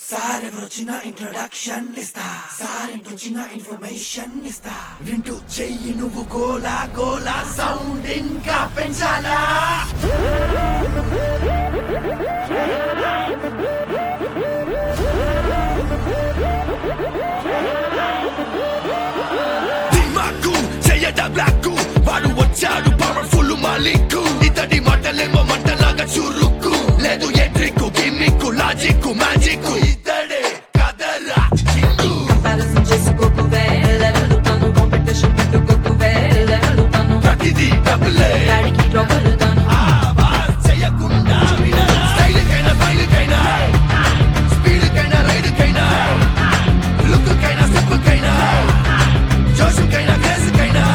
sir ఎవరొచ్చిన introduction ఇస్తా sir ఇంకొచ్చిన ఇన్ఫర్మేషన్ ఇస్తా వింటూ చెయ్యి నువ్వు గోలా గోలా సౌండ్ ఇంకా పెంచాలా దిమాకు చెయ్యట బ్లాక్ వాడు వచ్చాడు పవర్ఫుల్ మాలిక్ ఇతడి మాటలేమో మంటలాగా చురుక్కు లేదు ఎట్రిక్ గిమ్మిక్ లాజిక్ మ్యాజిక్ ఇతడే కదరా కింగు Comparison చేసుకోకు వేలే వెళుతాను కాంపిటీషన్ పెట్టుకోకు వేలే వెళుతాను ప్రతిదీ డబ్బులే గాడికి ట్రబులుతాను ఆవాజ్ చేయకుండా వినరా స్టైల్ కైనా ఫైల్ కైనా స్పీడ్ కైనా రైడ్ కైనా లుక్ కైనా స్టెప్ కైనా జోష్ కైనా గ్రేస్ కైనా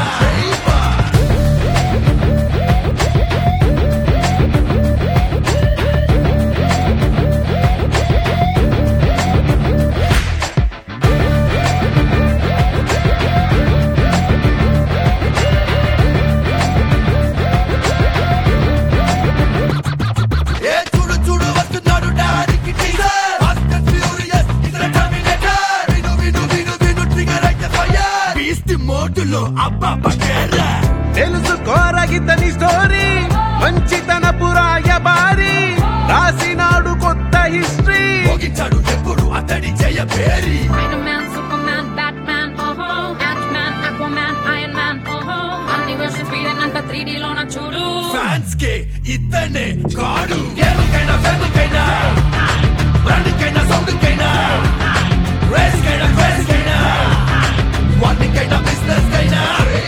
ఏ చూడు చూడు వస్తున్నాడు డాడీకి టీజర్ ఫాస్ట్ అండ్ ఫ్యూరియస్ ఇతర టర్మినేటర్ విను విను విను విను ట్రిగర్ అయితే ఫైర్ బీస్ట్ మోడులో అబ్బా పకేరా తెలుసుకోరగితని స్టోరీ మంచితన పురాయబారి రాసినాడు కొత్త హిస్టరీ మోగించాడు ఎప్పుడు అతడి జయ పేరి Iron Man, Superman, Batman, oh ho Ant-Man, Aquaman, Iron Man, oh ho అన్ని వర్షన్స్ వీడనంత 3D లోన చూడు ఫ్యాన్స్ కే ఇతనే కాడు గేమ్కైనా ఫ్యామిలీకైనా బ్రాండ్కైనా సౌండ్కైనా రేస్ కైనా క్రేజ్ కైనా వార్నింగ్ కైనా బిజినెస్ కైనా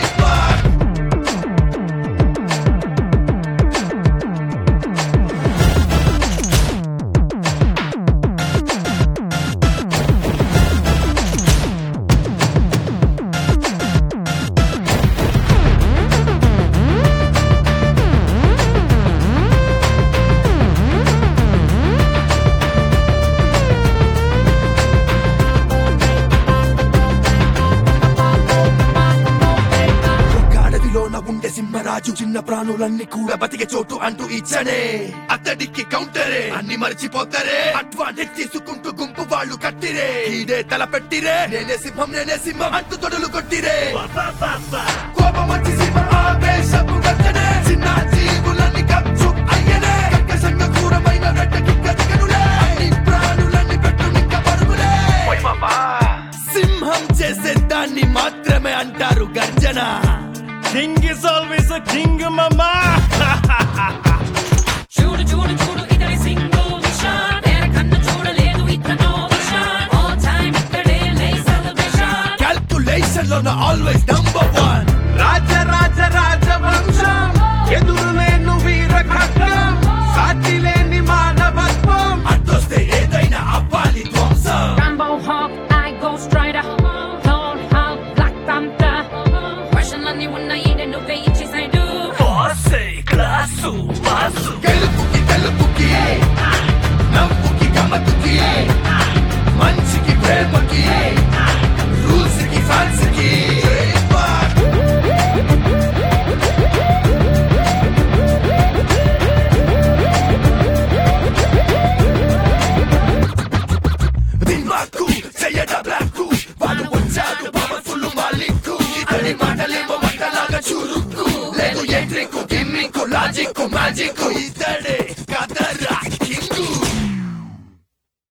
ఒక అడవిలోన ఉండే సింహరాజు చిన్న ప్రాణులన్నీ కూడా బతికే చోటు అంటూ ఇచ్చనే అతడికి కౌంటరే అన్ని మర్చిపోతారే అడ్వాంటేజ్ తీసుకుంటూ గుంపు వాళ్ళు కట్టిరే ఈడే తల పెట్టిరే నేనే సింహం నేనే సింహం అంటూ తొడలు కొట్టిరే కోపం వచ్చి సింహం ఆవేశపు గర్జనే చిన్న జీవులన్నీ కప్చు అయ్యనే కర్కశంగా క్రూరమైన రెడ్డకి గతికనులే అన్ని ప్రాణులన్నీ పెట్టు నిక్క పరుగులే సింహం చేసే దాన్ని మాత్రమే అంటారు గర్జన కింగ్ ఇస్ ఆల్వేస్ కింగ్ మమ్మా చూడు చూడు చూడు ఇతడి సింగిల్ విషన్ వేరే కన్ను చూడలేదు ఇతను విషన్ ఆల్ టైమ్ ఇతడే లే సెలబ్రేషన్ క్యాల్కులేషన్ లో ఆల్వేస్ నంబర్ వన్ రాజ రాజ రాజ వంశం ఎదురు లేను వీర ఖడ్గం సాటి లేని మానవత్వం అడ్డొస్తే ఏదైనా అవ్వాలి ధ్వంసం Rambo Hawk, I Ghost Rider Thor, Hulk, Black Panther వర్షన్లన్నీ ఉన్నాయి నువ్వే ఇచ్చేసాడు గెలుపుకి తెలుపుకి నవ్వుకి గమ్మతుకి మంచికి ప్రేమకి రూల్స్ కి ఫ్యాన్స్ కి దిమాకు చెయ్యట బ్లాక్ వాడు వచ్చాడు పవర్ఫుల్ మాలిక్ ఇతడి మాటలేమో మంటలాగా చురుక్కు లేదు ఎంట్రిక్ గిమ్మిక్ లాజిక్ మ్యాజిక్